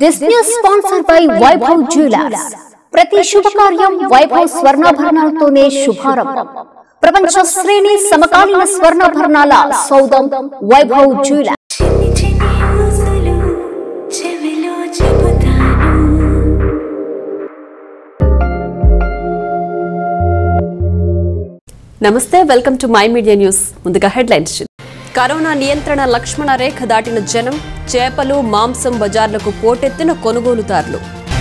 This news sponsor by Vaibhav jewellers ప్రతి శుభకార్యం వైభవ్ స్వర్ణాభరణాలతోనే శుభారంభం ప్రపంచ శ్రేణి సమకాలీన స్వర్ణాభరణాల సౌదం వైభవ్ జ్యువెలర్స్ చిన్ని చిన్ని ఊసులు చెవిలో చెబుతాను నమస్తే welcome to my media news ముందుగా హెడ్లైన్స్ చూద్దాం. కరోనా నియంత్రణ లక్ష్మణ రేఖ దాటిన జనం చేపలు మాంసం బజార్లకు పోటెత్తిన కొనుగోలుదారులు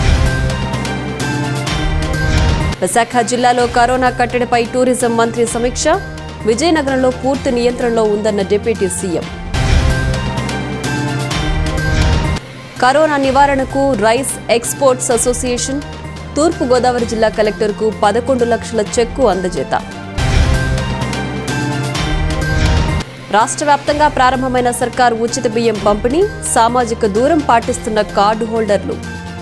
విశాఖ జిల్లాలో కరోనా కట్టడిపై టూరిజం మంత్రి సమీక్ష విజయనగరంలో పూర్తి నియంత్రణలో ఉందన్న డిప్యూటీ సీఎం కరోనా నివారణకు రైస్ ఎక్స్పోర్ట్స్ అసోసియేషన్ తూర్పు గోదావరి జిల్లా కలెక్టర్కు పదకొండు లక్షల చెక్కు అందజేత రాష్ట్ర వ్యాప్తంగా ప్రారంభమైన సర్కారు ఉచిత బియ్యం పంపిణీ సామాజిక దూరం పాటిస్తున్న కార్డు హోల్డర్లు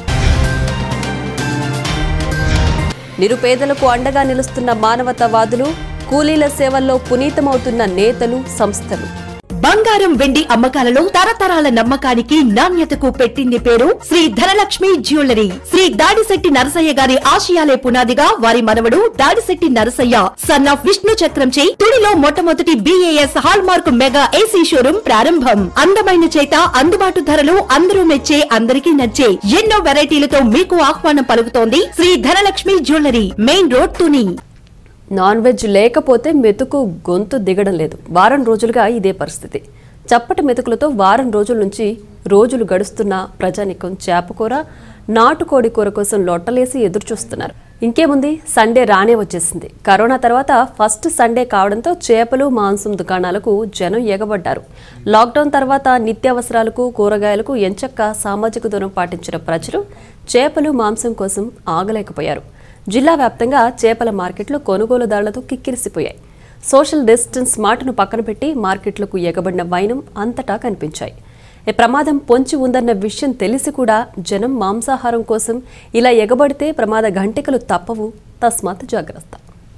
నిరుపేదలకు అండగా నిలుస్తున్న మానవతావాదులు కూలీల సేవల్లో పునీతమవుతున్న నేతలు సంస్థలు బంగారం వెండి అమ్మకాలలో తరతరాల నమ్మకానికి నాణ్యతకు పెట్టింది పేరు శ్రీ ధనలక్ష్మి జ్యువెలరీ శ్రీ దాడిశెట్టి నరసయ్య గారి ఆశయాలే పునాదిగా వారి మనవడు దాడిశెట్టి నరసయ్య సన్ ఆఫ్ విష్ణు చక్రంచే తుడిలో మొట్టమొదటి BAS hallmark mega AC showroom ప్రారంభం అందమైన చేత అందుబాటు ధరలు అందరూ మెచ్చే అందరికీ నచ్చే ఎన్నో వెరైటీలతో మీకు ఆహ్వానం పలుకుతోంది Sri Dhanalakshmi jewellery main road Tuni non veg లేకపోతే మెతుకు గొంతు దిగడం లేదు వారం రోజులుగా ఇదే పరిస్థితి చప్పటి మెతుకులతో వారం రోజుల నుంచి రోజులు గడుస్తున్న ప్రజానికం చేపకూర నాటుకోడి కూర కోసం లొట్టలేసి ఎదురు చూస్తున్నారు ఇంకేముంది సండే రానే వచ్చేసింది కరోనా తర్వాత ఫస్ట్ సండే కావడంతో చేపలు మాంసం దుకాణాలకు జనం ఎగబడ్డారు లాక్డౌన్ తర్వాత నిత్యావసరాలకు కూరగాయలకు ఎంచక్క సామాజిక దూరం పాటించిన ప్రజలు చేపలు మాంసం కోసం ఆగలేకపోయారు జిల్లా వ్యాప్తంగా చేపల మార్కెట్లు కొనుగోలుదారులతో కిక్కిరిసిపోయాయి సోషల్ డిస్టెన్స్ మాటను పక్కన పెట్టి మార్కెట్లకు ఎగబడిన వైనం అంతటా కనిపించాయి ఈ ప్రమాదం పొంచి ఉందన్న విషయం తెలిసి కూడా జనం మాంసాహారం కోసం ఇలా ఎగబడితే ప్రమాద ఘంటికలు తప్పవు తస్మాత్ జాగ్రత్త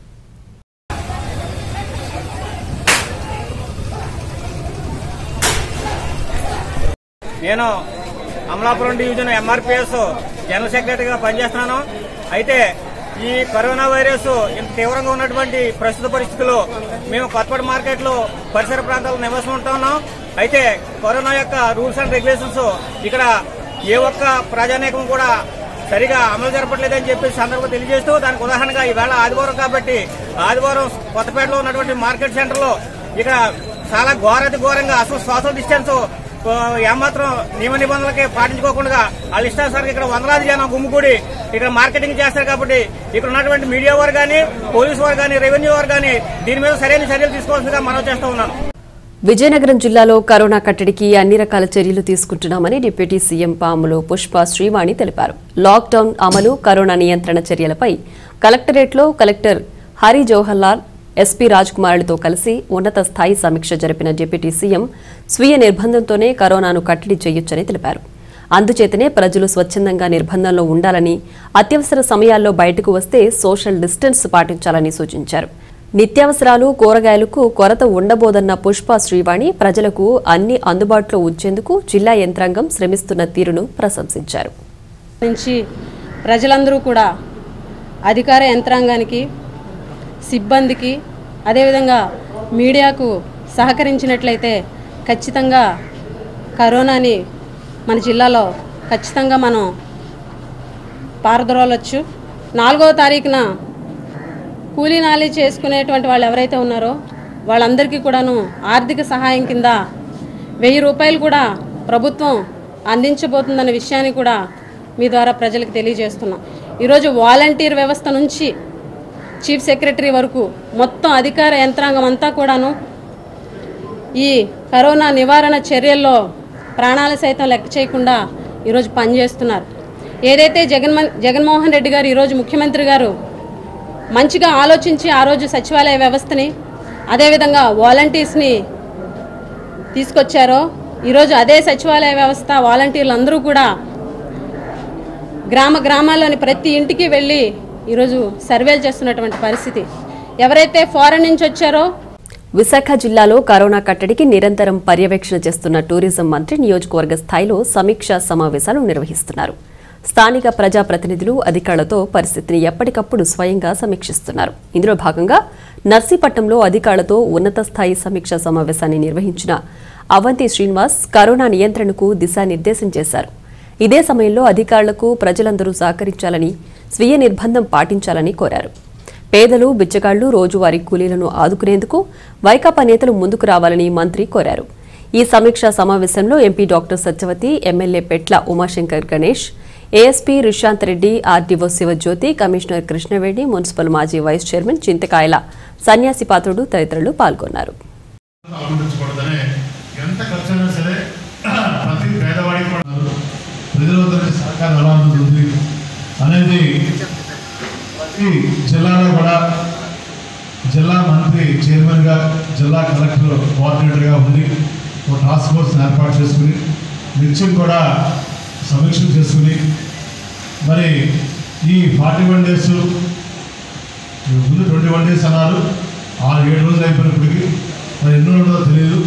నేను అమలాపురం డివిజన్ ఎంఆర్పిఎస్ జనరల్ సెక్రటరీగా పనిచేస్తున్నాను అయితే ఈ కరోనా వైరస్ ఇంత తీవ్రంగా ఉన్నటువంటి ప్రస్తుత పరిస్థితుల్లో మేము కొత్తపేట మార్కెట్ లో పరిసర ప్రాంతాల్లో నివాసం ఉంటున్నాం అయితే కరోనా యొక్క రూల్స్ అండ్ రెగ్యులేషన్స్ ఇక్కడ ఏ ఒక్క ప్రజానీకం కూడా సరిగా అమలు జరపట్లేదని చెప్పి సందర్భంగా తెలియజేస్తూ దానికి ఉదాహరణగా ఈవేళ ఆదివారం కాబట్టి ఆదివారం కొత్తపేటలో ఉన్నటువంటి మార్కెట్ సెంటర్ లో ఇక్కడ చాలా ఘోరతి ఘోరంగా అసలు సోషల్ డిస్టెన్స్ ఆ, ఏమాత్రం నియమ నిబంధనలకి పాటించుకోకుండా వాళ్ళ ఇష్టానుసారికి ఇక్కడ వందలాది జనం గుమ్ముకూడి ఇక్కడ మార్కెటింగ్ చేస్తారు కాబట్టి ఇక్కడ ఉన్నటువంటి మీడియా వారు కానీ పోలీసు వారు కానీ రెవెన్యూ వారు కానీ దీని మీద సరైన చర్యలు తీసుకోవాల్సిందిగా మనం చేస్తూ ఉన్నాను విజయనగరం జిల్లాలో కరోనా కట్టడికి అన్ని రకాల చర్యలు తీసుకుంటున్నామని డిప్యూటీ సీఎం పాములు పుష్ప శ్రీవాణి తెలిపారు లాక్డౌన్ అమలు కరోనా నియంత్రణ చర్యలపై కలెక్టరేట్లో కలెక్టర్ హరి జవహర్ లాల్ ఎస్పీ రాజ్ కుమారులతో కలిసి ఉన్నత స్థాయి సమీక్ష జరిపిన డిప్యూటీ సీఎం స్వీయ నిర్బంధంతోనే కరోనాను కట్టడి చేయొచ్చని తెలిపారు అందుచేతనే ప్రజలు స్వచ్ఛందంగా నిర్బంధంలో ఉండాలని అత్యవసర సమయాల్లో బయటకు వస్తే సోషల్ డిస్టెన్స్ పాటించాలని సూచించారు నిత్యావసరాలు కూరగాయలకు కొరత ఉండబోదన్న పుష్ప శ్రీవాణి ప్రజలకు అన్ని అందుబాటులో ఉంచేందుకు జిల్లా యంత్రాంగం శ్రమిస్తున్న తీరును ప్రశంసించారు నుంచి ప్రజలందరూ కూడా అధికార యంత్రాంగానికి సిబ్బందికి అదేవిధంగా మీడియాకు సహకరించినట్లయితే ఖచ్చితంగా కరోనాని మన జిల్లాలో ఖచ్చితంగా మనం పారద్రోలొచ్చు నాలుగో తారీఖున కూలీ నాలి చేసుకునేటువంటి వాళ్ళు ఎవరైతే ఉన్నారో వాళ్ళందరికీ కూడాను ఆర్థిక సహాయం కింద వెయ్యి రూపాయలు కూడా ప్రభుత్వం అందించబోతుందన్న విషయాన్ని కూడా మీ ద్వారా ప్రజలకు తెలియజేస్తున్నాం ఈరోజు వాలంటీర్ వ్యవస్థ నుంచి చీఫ్ సెక్రటరీ వరకు మొత్తం అధికార యంత్రాంగం అంతా కూడాను ఈ కరోనా నివారణ చర్యల్లో ప్రాణాలు సైతం లెక్క చేయకుండా ఈరోజు పనిచేస్తున్నారు ఏదైతే జగన్మోహన్ జగన్మోహన్ రెడ్డి గారు ఈరోజు ముఖ్యమంత్రి గారు మంచిగా ఆలోచించి ఆ రోజు సచివాలయ వ్యవస్థని అదేవిధంగా వాలంటీర్స్ని తీసుకొచ్చారో ఈరోజు అదే సచివాలయ వ్యవస్థ వాలంటీర్లు అందరూ కూడా గ్రామ గ్రామాల్లోని ప్రతి ఇంటికి వెళ్ళి ఈరోజు సర్వేలు చేస్తున్నటువంటి పరిస్థితి ఎవరైతే ఫారెన్ నుంచి వచ్చారో విశాఖ జిల్లాలో కరోనా కట్టడికి నిరంతరం పర్యవేక్షణ చేస్తున్న టూరిజం మంత్రి నియోజకవర్గ స్థాయిలో సమీక్షా సమావేశాలు నిర్వహిస్తున్నారు స్థానిక ప్రజాప్రతినిధులు అధికారులతో పరిస్థితిని ఎప్పటికప్పుడు స్వయంగా సమీక్షిస్తున్నారు ఇందులో భాగంగా నర్సీపట్నంలో అధికారులతో ఉన్నత స్థాయి సమీక్షా సమావేశాన్ని నిర్వహించిన అవంతి శ్రీనివాస్ కరోనా నియంత్రణకు దిశానిర్దేశం చేశారు ఇదే సమయంలో అధికారులకు ప్రజలందరూ సహకరించాలని స్వీయ నిర్బంధం పాటించాలని కోరారు పేదలు బిచ్చగాళ్లు రోజువారీ కూలీలను ఆదుకునేందుకు వైకాపా నేతలు ముందుకు రావాలని మంత్రి కోరారు ఈ సమీక్షా సమావేశంలో MP doctor Satyavathi MLA Petla Umashankar Ganesh ASP Rishanth Reddy RDO Sivajyothi commissioner Krishnaveni municipal మాజీ వైస్ చైర్మన్ చింతకాయల సన్యాసి పాత్రుడు తదితరులు పాల్గొన్నారు ఆలోచించకూడదనే ఎంత ఖర్చు అయినా సరే ప్రతి పేదవాడికి కూడా ప్రజలందరికీ సహకారం ఎలా ఉంటుంది అనేది ప్రతి జిల్లాలో కూడా జిల్లా మంత్రి చైర్మన్గా జిల్లా కలెక్టర్ కోఆర్డినేటర్గా ఉండి ఒక టాస్క్ ఫోర్స్ని ఏర్పాటు చేసుకుని నిత్యం కూడా సమీక్ష చేసుకుని మరి ఈ ఫార్టీ వన్ డేస్ ముందు ట్వంటీ వన్ డేస్ అన్నారు ఆరు ఏడు రోజులు అయిపోయినప్పటికీ మరి ఎన్ని రోజులో తెలియదు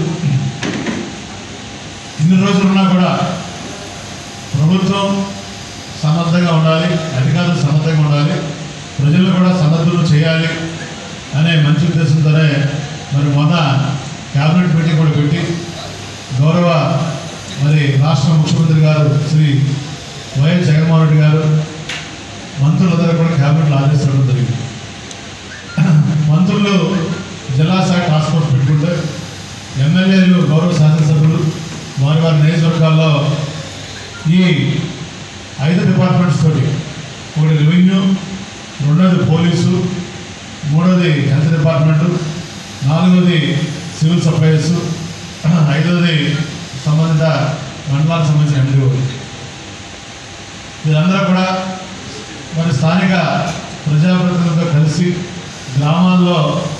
ఇన్ని రోజులు ఉన్నా కూడా ప్రభుత్వం సమర్థంగా ఉండాలి అధికారులు సమర్థంగా ఉండాలి ప్రజలు కూడా సమర్థులు చేయాలి అనే మంచి ఉద్దేశంతోనే మరి మొన్న క్యాబినెట్ మీటింగ్ కూడా పెట్టి గౌరవ మరి రాష్ట్ర ముఖ్యమంత్రి గారు శ్రీ వైఎస్ జగన్మోహన్ రెడ్డి గారు మంత్రులందరూ కూడా క్యాబినెట్లో ఆదేశించడం జరిగింది మంత్రులు జిల్లా స్థాయి టాస్క్ ఫోర్స్ పెట్టుకుంటే ఎమ్మెల్యేలు గౌరవ శాసనసభ్యులు వారి వారి నియోజకవర్గాల్లో ఈ ఐదు డిపార్ట్మెంట్స్ తోటి ఒకటి రెవెన్యూ రెండోది పోలీసు మూడోది హెల్త్ డిపార్ట్మెంటు నాలుగోది సివిల్ సప్లైస్ ఐదోది సంబంధిత మండలానికి సంబంధించిన ఎండిఓ వీరందరూ కూడా మరి స్థానిక ప్రజాప్రతినిధులతో కలిసి గ్రామాల్లో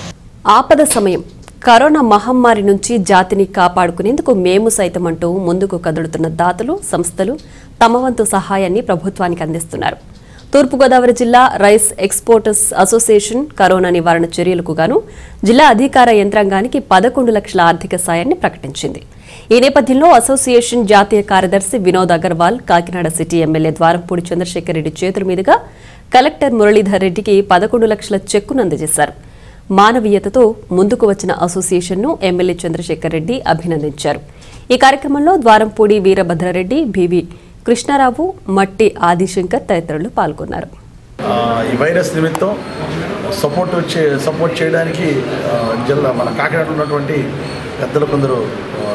ఆపద సమయం కరోనా మహమ్మారి నుంచి జాతిని కాపాడుకునేందుకు మేము సైతం అంటూ ముందుకు కదులుతున్న దాతలు సంస్థలు తమ వంతు సహాయాన్ని ప్రభుత్వానికి అందిస్తున్నారు తూర్పుగోదావరి జిల్లా రైస్ ఎక్స్పోర్టర్స్ అసోసియేషన్ కరోనా నివారణ చర్యలకు గాను జిల్లా అధికార యంత్రాంగానికి పదకొండు లక్షల ఆర్థిక సాయాన్ని ప్రకటించింది ఈ నేపథ్యంలో అసోసియేషన్ జాతీయ కార్యదర్శి వినోద్ అగర్వాల్ కాకినాడ సిటీ ఎమ్మెల్యే ద్వారంపూడి చంద్రశేఖర్ రెడ్డి చేతుల మీదుగా కలెక్టర్ మురళీధర్ రెడ్డికి పదకొండు లక్షల చెక్కును అందజేశారు మానవీయతతో ముందుకు వచ్చిన అసోసియేషన్ను ఎమ్మెల్యే చంద్రశేఖర్ రెడ్డి అభినందించారు ఈ కార్యక్రమంలో ద్వారంపూడి వీరభద్రారెడ్డి బివి కృష్ణారావు మట్టి ఆదిశంకర్ తదితరులు పాల్గొన్నారు ఆ, ఈ వైరస్ నిమిత్తం సపోర్ట్ చే సపోర్ట్ చేయడానికి ఆ, జిల్లా మన కాకినాడలో ఉన్నటువంటి పెద్దలు కొందరు ఆ,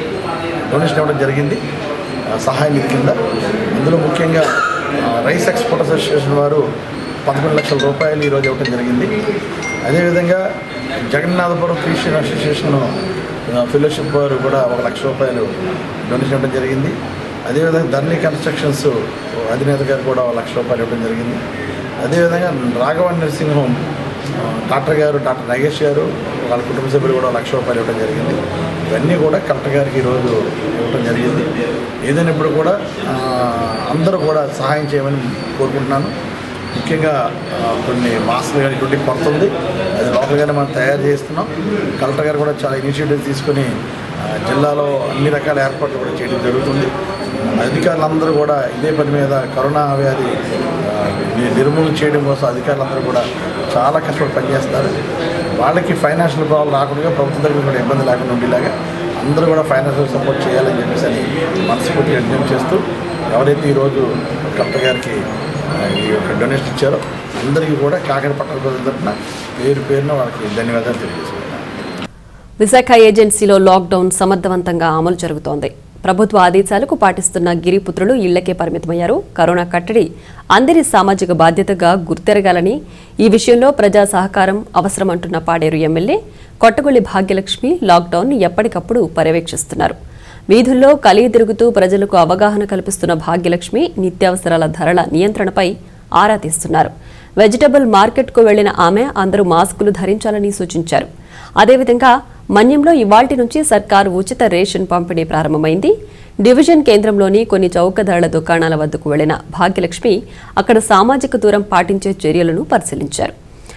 డొనేషన్ ఇవ్వడం జరిగింది ఆ, సహాయ నిధి కింద అందులో ముఖ్యంగా ఆ, రైస్ ఎక్స్పోర్ట్ అసోసియేషన్ వారు పదకొండు లక్షల రూపాయలు ఈరోజు ఇవ్వడం జరిగింది అదేవిధంగా జగన్నాథపురం క్రిస్టియన్ అసోసియేషన్ ఆ, ఫెలోషిప్ వారు కూడా ఒక లక్ష రూపాయలు డొనేషన్ ఇవ్వడం జరిగింది అదేవిధంగా ధర్నీ కన్స్ట్రక్షన్స్ అధినేత గారు కూడా ఒక లక్ష రూపాయలు ఇవ్వడం జరిగింది అదేవిధంగా రాఘవన్ నర్సింగ్ హోమ్ ఆ, డాక్టర్ గారు డాక్టర్ నాగేష్ గారు వాళ్ళ కుటుంబ సభ్యులు కూడా ఒక లక్ష రూపాయలు ఇవ్వడం జరిగింది ఇవన్నీ కూడా కలెక్టర్ గారికి ఈరోజు ఇవ్వడం జరిగింది ఏదైనప్పుడు కూడా ఆ, అందరూ కూడా సహాయం చేయమని కోరుకుంటున్నాను ముఖ్యంగా ఆ, కొన్ని మాస్కులు కానీ ఇటువంటి కొరత ఉంది అది లోకల్గానే మనం తయారు చేస్తున్నాం కలెక్టర్ గారు కూడా చాలా ఇనిషియేటివ్ తీసుకుని ఆ, జిల్లాలో అన్ని రకాల ఏర్పాట్లు కూడా చేయడం జరుగుతుంది అధికారులందరూ కూడా ఇదే పని మీద కరోనా వ్యాధి ఆ, ని- నిర్మూలన చేయడం కోసం అధికారులందరూ కూడా చాలా కష్టపడి పనిచేస్తారు వాళ్ళకి ఫైనాన్షియల్ ప్రాబ్లం రాకుండా ప్రభుత్వం దగ్గర కూడా ఇబ్బంది లేకుండా ఉండేలాగా అందరూ కూడా ఫైనాన్షియల్ సపోర్ట్ చేయాలని చెప్పేసి అని మనస్ఫూర్తిగా విజ్ఞప్తి చేస్తూ ఎవరైతే ఈరోజు కలెక్టర్ గారికి ఆ, ఈ యొక్క డొనేషన్ ఇచ్చారో అందరికీ కూడా కాకినాడ పట్టణ ప్రజల తరఫున పేరు పేరున వాళ్ళకి ధన్యవాదాలు తెలియజేసుకుంటున్నాను విశాఖ ఏజెన్సీలో లాక్డౌన్ సమర్థవంతంగా అమలు జరుగుతోంది ప్రభుత్వ ఆదేశాలకు పాటిస్తున్న గిరిపుత్రులు ఇళ్లకే పరిమితమయ్యారు కరోనా కట్టడి అందరి సామాజిక బాధ్యతగా గుర్తెరగాలని ఈ విషయంలో ప్రజా సహకారం అవసరమంటున్న పాడేరు ఎమ్మెల్యే కొట్టగొల్లి భాగ్యలక్ష్మి లాక్డౌన్ ఎప్పటికప్పుడు పర్యవేక్షిస్తున్నారు వీధుల్లో కలిగి తిరుగుతూ ప్రజలకు అవగాహన కల్పిస్తున్న భాగ్యలక్ష్మి నిత్యావసరాల ధరల నియంత్రణపై ఆరా తీస్తున్నారు వెజిటబుల్ మార్కెట్కు వెళ్లిన ఆమె అందరూ మాస్కులు ధరించాలని సూచించారు అదేవిధంగా మన్యంలో ఇవాల్టి నుంచి సర్కారు ఉచిత రేషన్ పంపిణీ ప్రారంభమైంది డివిజన్ కేంద్రంలోని కొన్ని చౌక ధరల దుకాణాల వద్దకు వెళ్లిన భాగ్యలక్ష్మి అక్కడ సామాజిక దూరం పాటించే చర్యలను పరిశీలించారు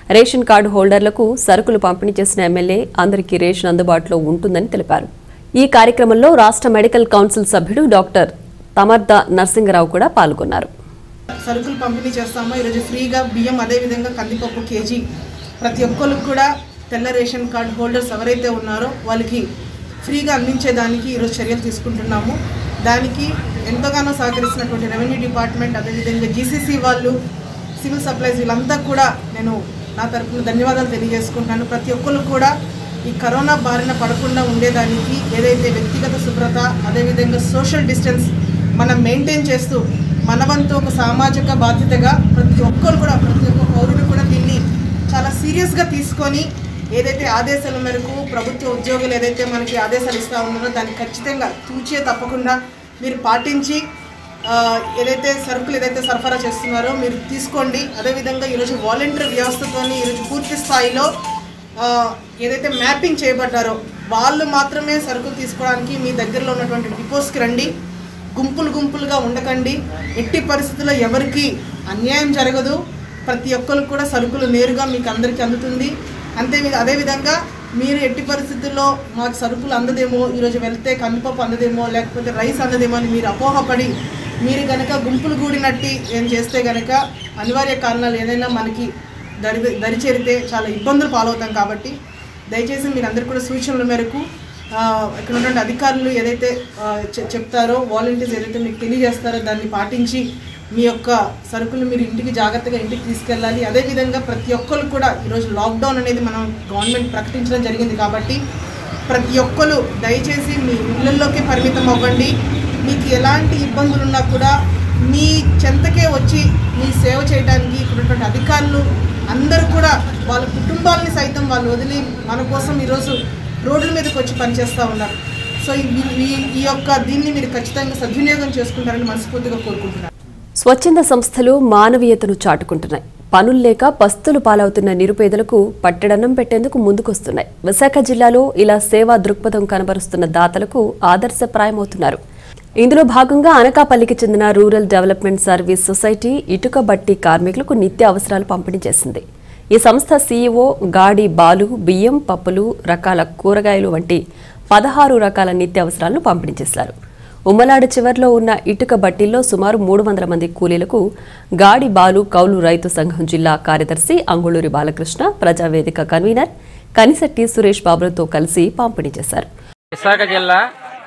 రేషన్ కార్డు హోల్డర్లకు సరుకులు పంపిణీ చేసిన ఎమ్మెల్యే అందరికీ రేషన్ అందుబాటులో ఉంటుందని తెలిపారు ఈ కార్యక్రమంలో రాష్ట్ర మెడికల్ కౌన్సిల్ సభ్యుడు డాక్టర్ తమర్ద నరసింగరావు కూడా పాల్గొన్నారు సరుకులు పంపిణీ చేస్తామో ఈరోజు ఫ్రీగా బియ్యం అదేవిధంగా కందిపప్పు కేజీ ప్రతి ఒక్కరికి కూడా తెల్ల రేషన్ కార్డ్ హోల్డర్స్ ఎవరైతే ఉన్నారో వాళ్ళకి ఫ్రీగా అందించేదానికి ఈరోజు చర్యలు తీసుకుంటున్నాము దానికి ఎంతగానో సహకరిస్తున్నటువంటి రెవెన్యూ డిపార్ట్మెంట్ అదేవిధంగా జీసీసీ వాళ్ళు సివిల్ సప్లైస్ వీళ్ళంతా కూడా నేను నా తరపున ధన్యవాదాలు తెలియజేసుకుంటాను ప్రతి ఒక్కరు కూడా ఈ కరోనా బారిన పడకుండా ఉండేదానికి ఏదైతే వ్యక్తిగత శుభ్రత అదేవిధంగా సోషల్ డిస్టెన్స్ మనం మెయింటైన్ చేస్తూ మన వంతు ఒక సామాజిక బాధ్యతగా ప్రతి ఒక్కరు కూడా ప్రతి ఒక్క పౌరుడు కూడా దీన్ని చాలా సీరియస్గా తీసుకొని ఏదైతే ఆదేశాల మేరకు ప్రభుత్వ ఉద్యోగులు ఏదైతే మనకి ఆదేశాలు ఇస్తూ ఉన్నారో దాన్ని ఖచ్చితంగా తూచే తప్పకుండా మీరు పాటించి ఆ, ఏదైతే సరుకులు ఏదైతే సరఫరా చేస్తున్నారో మీరు తీసుకోండి అదేవిధంగా ఈరోజు వాలంటీర్ వ్యవస్థతోని ఈరోజు పూర్తి స్థాయిలో ఆ, ఏదైతే మ్యాపింగ్ చేయబడ్డారో వాళ్ళు మాత్రమే సరుకులు తీసుకోవడానికి మీ దగ్గరలో ఉన్నటువంటి డిపోస్కి రండి గుంపులు గుంపులుగా ఉండకండి ఎట్టి పరిస్థితుల్లో ఎవరికి అన్యాయం జరగదు ప్రతి ఒక్కరు కూడా సరుకులు నేరుగా మీకు అందరికీ అందుతుంది అంతే అదేవిధంగా మీరు ఎట్టి పరిస్థితుల్లో మాకు సరుకులు అందదేమో ఈరోజు వెళ్తే కందిపప్పు అందదేమో లేకపోతే రైస్ అందదేమో అని మీరు అపోహపడి మీరు కనుక గుంపులు కూడినట్టి ఏం చేస్తే కనుక అనివార్య కారణాలు ఏదైనా మనకి దరి దరిచేరితే చాలా ఇబ్బందులు పాలవుతాం కాబట్టి దయచేసి మీరు అందరు కూడా సూచనల మేరకు ఆ, ఇక్కడ ఉన్నటువంటి అధికారులు ఏదైతే ఆ, చె- చెప్తారో వాలంటీర్స్ ఏదైతే మీకు తెలియజేస్తారో దాన్ని పాటించి మీ యొక్క సరుకులు మీరు ఇంటికి జాగ్రత్తగా ఇంటికి తీసుకెళ్ళాలి అదేవిధంగా ప్రతి ఒక్కరు కూడా ఈరోజు లాక్డౌన్ అనేది మనం గవర్నమెంట్ ప్రకటించడం జరిగింది కాబట్టి ప్రతి ఒక్కరు దయచేసి మీ ఇళ్ళల్లోకే పరిమితం అవ్వండి మీకు ఎలాంటి ఇబ్బందులు ఉన్నా కూడా మీ చెంతకే వచ్చి మీ సేవ చేయడానికి ఇక్కడ ఉన్నటువంటి అధికారులు అందరూ కూడా వాళ్ళ కుటుంబాలని సైతం వాళ్ళు వదిలి మన కోసం ఈరోజు రోడ్ల మీదకి వచ్చి పనిచేస్తూ ఉన్నారు సో ఈ- ఈ- ఈ యొక్క దీన్ని మీరు ఖచ్చితంగా సద్వినియోగం చేసుకుంటారని మనస్ఫూర్తిగా కోరుకుంటున్నాను స్వచ్ఛంద సంస్థలు మానవీయతను చాటుకుంటున్నాయి పనులు లేక పస్తులు పాలవుతున్న నిరుపేదలకు పట్టెడన్నం పెట్టేందుకు ముందుకొస్తున్నాయి విశాఖ జిల్లాలో ఇలా సేవా దృక్పథం కనబరుస్తున్న దాతలకు ఆదర్శప్రాయమవుతున్నారు ఇందులో భాగంగా అనకాపల్లికి చెందిన రూరల్ డెవలప్మెంట్ సర్వీస్ సొసైటీ ఇటుక బట్టి కార్మికులకు నిత్య అవసరాలు పంపిణీ చేసింది ఈ సంస్థ సీఈఓ గాడి బాలు బియ్యం పప్పులు రకాల కూరగాయలు వంటి పదహారు రకాల నిత్య అవసరాలను పంపిణీ చేశారు ఉమ్మలాడు చివర్లో ఉన్న ఇటుక బట్టీల్లో సుమారు మూడు వందల మంది కూలీలకు గాడి బాలు కౌలు రైతు సంఘం జిల్లా కార్యదర్శి అంగుళూరి బాలకృష్ణ ప్రజావేదిక కన్వీనర్ కనిశెట్టి సురేష్ బాబులతో కలిసి పంపిణీ చేశారు విశాఖ జిల్లా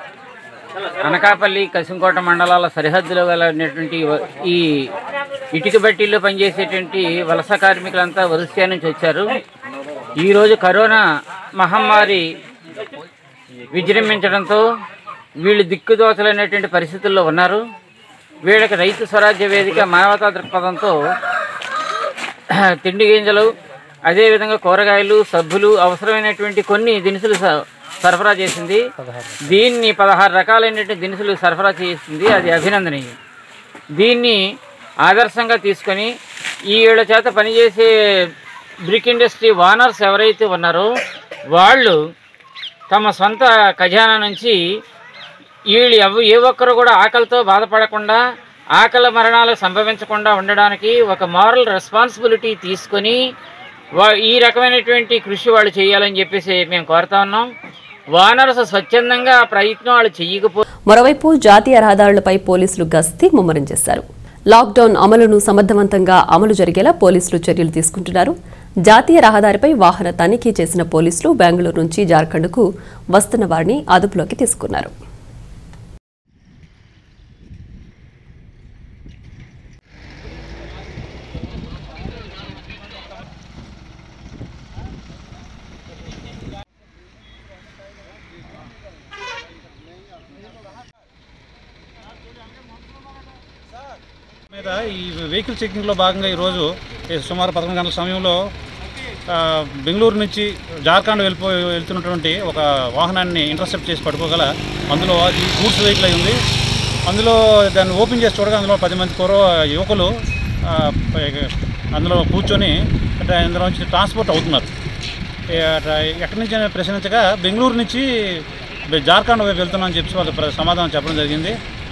అనకాపల్లి కసింకోట మండలాల సరిహద్దులో గల ఉన్నటువంటి వ- ఈ ఇటుక బట్టీల్లో పనిచేసేటువంటి వలస కార్మికులంతా వరుస నుంచి వచ్చారు ఈరోజు కరోనా మహమ్మారి విజృంభించడంతో వీళ్ళు దిక్కుదోచలేనటువంటి పరిస్థితుల్లో ఉన్నారు వీళ్ళకి రైతు స్వరాజ్య వేదిక మానవతా దృక్పథంతో తిండి గింజలు అదేవిధంగా కూరగాయలు సబ్బులు అవసరమైనటువంటి కొన్ని దినుసులు స- సరఫరా చేసింది దీన్ని పదహారు రకాలైనటువంటి దినుసులు సరఫరా చేసింది అది అభినందనీయం దీన్ని ఆదర్శంగా తీసుకొని ఈ ఏళ్ళ చేత పనిచేసే బ్రిక్ ఇండస్ట్రీ ఓనర్స్ ఎవరైతే ఉన్నారో వాళ్ళు తమ సొంత ఖజానా నుంచి వీళ్ళు ఎవ ఏ ఒక్కరు కూడా ఆకలితో బాధపడకుండా ఆకలి మరణాలు సంభవించకుండా ఉండడానికి ఒక మారల్ రెస్పాన్సిబిలిటీ తీసుకొని వా ఈ రకమైనటువంటి కృషి వాళ్ళు చేయాలని చెప్పేసి మేము కోరుతా ఉన్నాం వానరస స్వచ్ఛందంగా ఆ ప్రయత్నం వాళ్ళు చెయ్యకపోతే మరోవైపు జాతీయ రహదారులపై పోలీసులు గస్తీ ముమ్మరం చేశారు లాక్డౌన్ అమలును సమర్థవంతంగా అమలు జరిగేలా పోలీసులు చర్యలు తీసుకుంటున్నారు జాతీయ రహదారిపై వాహన తనిఖీ చేసిన పోలీసులు బెంగళూరు నుంచి జార్ఖండ్కు వస్తున్న వారిని అదుపులోకి తీసుకున్నారు మీద ఈ వెహికల్ చెకింగ్లో భాగంగా ఈరోజు ఈ సుమారు పదకొండు గంటల సమయంలో ఆ, బెంగళూరు నుంచి జార్ఖండ్ వెళ్ళిపో వెళ్తున్నటువంటి ఒక వాహనాన్ని ఇంటర్సెప్ట్ చేసి పట్టుకోగల అందులో అది గూడ్స్ వెహికల్ అయి ఉంది అందులో దాన్ని ఓపెన్ చేసి చూడగా అందులో పది మంది కూర యువకులు ఆ, పై- అందులో కూర్చొని అంటే అందులో నుంచి ట్రాన్స్పోర్ట్ అవుతున్నారు ఏ, అట్లా ఎక్కడి నుంచి అని ప్రశ్నించగా బెంగళూరు నుంచి జార్ఖండ్ వైపు వెళ్తున్నామని చెప్పి వాళ్ళు ప్ర- సమాధానం చెప్పడం జరిగింది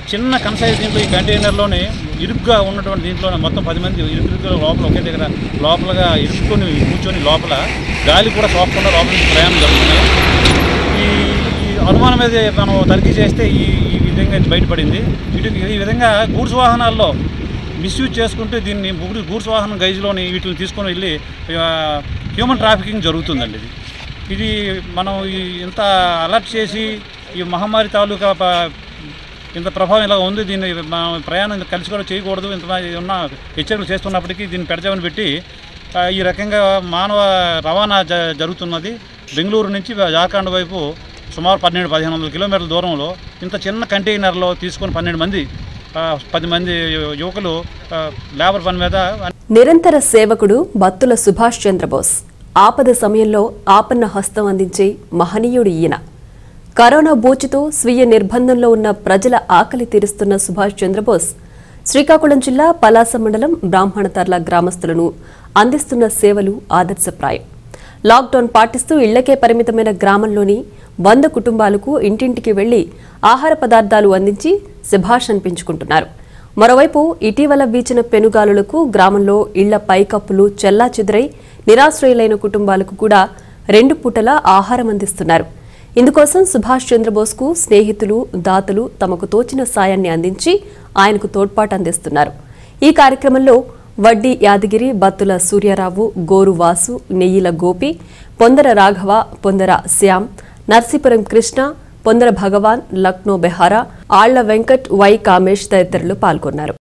చిన్న కన్సైజ్ దీంట్లో ఈ కంటైనర్లోనే ఇరుగ్గా ఉన్నటువంటి దీంట్లోనే మొత్తం పది మంది ఇరుకు ఇరుకు లోపల ఒకే దగ్గర లోపలగా ఇరుక్కొని కూర్చొని లోపల గాలి కూడా సోకకుండా లోపల నుంచి ప్రయాణం జరుగుతున్నాయి ఈ ఈ అనుమానం మీద మనం తనిఖీ చేస్తే ఈ ఈ విధంగా ఇది బయటపడింది ఇటు ఈ విధంగా గూడ్స్ వాహనాల్లో మిస్యూజ్ చేసుకుంటూ దీన్ని గూడ్స్ గూడ్స్ వాహనం గైజ్లోని వీటిని తీసుకొని వెళ్ళి ఆ, హ్యూమన్ ట్రాఫికింగ్ జరుగుతుందండి ఇది ఇది మనం ఈ ఇంత అలర్ట్ చేసి ఈ మహమ్మారి తాలూకా ప- ఇంత ప్రభావం ఇలా ఉంది దీన్ని మనం ప్రయాణం కలిసి కూడా చేయకూడదు ఇంత ఉన్న హెచ్చరికలు చేస్తున్నప్పటికీ దీన్ని పెడచామని పెట్టి ఆ, ఈ రకంగా మానవ రవాణా జ జరుగుతున్నది బెంగళూరు నుంచి జార్ఖండ్ వైపు సుమారు పన్నెండు పదిహేను వందల కిలోమీటర్ల దూరంలో ఇంత చిన్న కంటైనర్లో తీసుకొని పన్నెండు మంది ఆ, పది మంది యువకులు ఆ, లేబర్ పని మీద నిరంతర సేవకుడు బత్తుల సుభాష్ చంద్రబోస్ ఆపద సమయంలో ఆపన్న హస్తం అందించే మహనీయుడు ఈయన కరోనా బూచితో స్వీయ నిర్బంధంలో ఉన్న ప్రజల ఆకలి తీరుస్తున్న సుభాష్ చంద్రబోస్ శ్రీకాకుళం జిల్లా పలాస మండలం బ్రాహ్మణతర్ల గ్రామస్తులను అందిస్తున్న సేవలు ఆదర్శప్రాయం లాక్డౌన్ పాటిస్తూ ఇళ్లకే పరిమితమైన గ్రామంలోని వంద కుటుంబాలకు ఇంటింటికి వెళ్లి ఆహార పదార్థాలు అందించి సుభాష్ అనిపించుకుంటున్నారు మరోవైపు ఇటీవల వీచిన పెనుగాలులకు గ్రామంలో ఇళ్ల పైకప్పులు చెల్లా నిరాశ్రయులైన కుటుంబాలకు కూడా రెండు పూటల ఆహారం అందిస్తున్నారు ఇందుకోసం సుభాష్ చంద్రబోస్కు స్నేహితులు దాతలు తమకు తోచిన సాయాన్ని అందించి ఆయనకు తోడ్పాటు అందిస్తున్నారు ఈ కార్యక్రమంలో వడ్డీ యాదగిరి బత్తుల సూర్యారావు గోరు వాసు నెయ్యిల గోపి పొందర రాఘవ పొందర శ్యామ్ నర్సీపురం కృష్ణ పొందర భగవాన్ లక్నో బెహారా ఆళ్ల వెంకట్ వై కామేష్ తదితరులు పాల్గొన్నారు